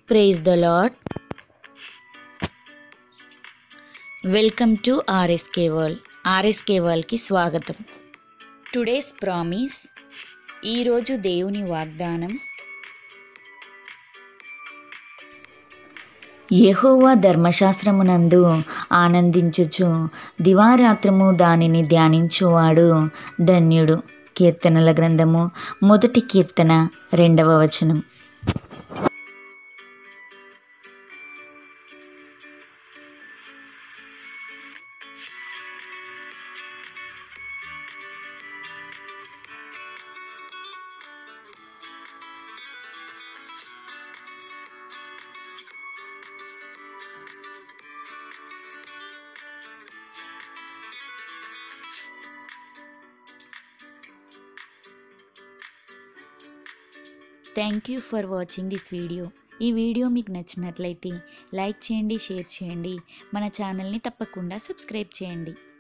praise the lord welcome to RSK world RSK వరల్డ్కి స్వాగతం today's promise ఈరోజు దేవుని వాగ్దానం యెహోవా ధర్మశాస్త్రమునందు ఆనందించుచు దివారాత్రము దానిని ధ్యానించువాడు ధన్యుడు కీర్తనల గ్రంథము మొదటి కీర్తన రెండవ వచనం thank you for watching this video ఈ వీడియో మీకు నచ్చినట్లయితే లైక్ చేయండి షేర్ చేయండి మన ఛానల్ని తప్పకుండా సబ్స్క్రైబ్ చేయండి